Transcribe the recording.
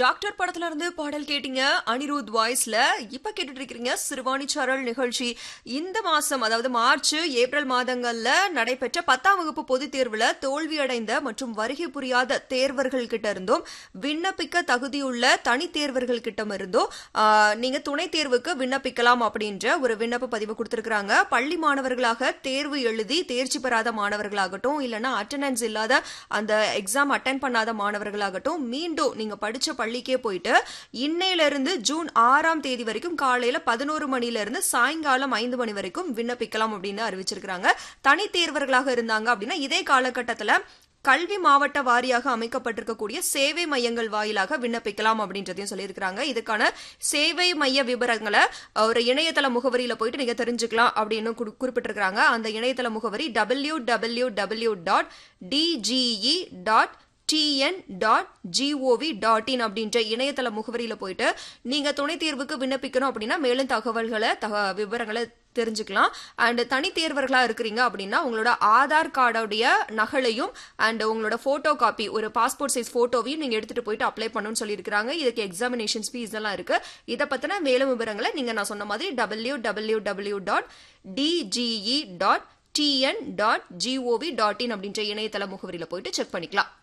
doctor படத்துல இருந்து பாடல் கேட்டீங்க அனிருத் வாய்ஸ்ல இப்ப கேட்டுட்டு இருக்கிறீங்க சிறுவாணி சரல் நிகழ்ச்சி இந்த மாசம் அதாவது மார்ச் ஏப்ரல் மாதங்கள்ல நடைபெற்ற பத்தாம் வகுப்பு பொதுத் தேர்வுல தோல்வியடைந்த மற்றும் வருகை புரியாத தேர்வர்கள் கிட்ட இருந்தும் விண்ணப்பிக்க தகுதியுள்ள தனி தேர்வர்கள் கிட்ட இருந்தும் ஆஹ், நீங்க துணை தேர்வுக்கு விண்ணப்பிக்கலாம் அப்படின்ற ஒரு விண்ணப்ப பதிவு கொடுத்திருக்காங்க பள்ளி மாணவர்களாக தேர்வு எழுதி தேர்ச்சி பெறாத மாணவர்களாகட்டும் இல்லைன்னா அட்டெண்டன்ஸ் இல்லாத அந்த எக்ஸாம் அட்டன் பண்ணாத மாணவர்களாகட்டும் மீண்டும் நீங்க படிச்ச பள்ளிக்கே போயிட்டு இன்னையில இருந்து ஜூன் ஆறாம் தேதி வரைக்கும் காலையில பதினோரு மணில இருந்து சாயங்காலம் ஐந்து மணி வரைக்கும் விண்ணப்பிக்கலாம் அப்படின்னு அறிவிச்சிருக்காங்க தனி தேர்வர்களாக இருந்தாங்க அப்படின்னா இதே காலகட்டத்துல கல்வி மாவட்ட வாரியாக அமைக்கப்பட்டிருக்கக்கூடிய சேவை மையங்கள் வாயிலாக விண்ணப்பிக்கலாம் அப்படின்றதையும் சொல்லியிருக்கிறாங்க இதுக்கான சேவை மைய விவரங்களை ஒரு இணையதள முகவரியில போயிட்டு நீங்க தெரிஞ்சுக்கலாம் அப்படின்னு குறி- குறிப்பிட்டிருக்கிறாங்க அந்த இணையதள முகவரி W W W dot DGE dot TN dot GOV dot IN அப்படின்ற இணையதள முகவரியில போயிட்டு நீங்க துணை தேர்வுக்கு விண்ணப்பிக்கணும் அப்படின்னா மேலும் தகவல்களை தக விவரங்களை தெரிஞ்சுக்கலாம் அண்ட் தனி தேர்வர்களா இருக்கிறீங்க அப்படின்னா உங்களோட ஆதார் கார்டோடைய நகலையும் அண்ட் உங்களோட போட்டோ காப்பி ஒரு பாஸ்போர்ட் சைஸ் போட்டோவையும் நீங்க எடுத்துட்டு போயிட்டு அப்ளை பண்ணணும்னு சொல்லியிருக்காங்க இதுக்கு எக்ஸாமினேஷன் ஃபீஸ் எல்லாம் இருக்கு இதை பத்தின மேலும் விவரங்களை நீங்க நான் சொன்ன மாதிரி W W W dot DGE dot TN dot GOV dot IN அப்படின்ற இணையதள முகவரியில போயிட்டு செக் பண்ணிக்கலாம்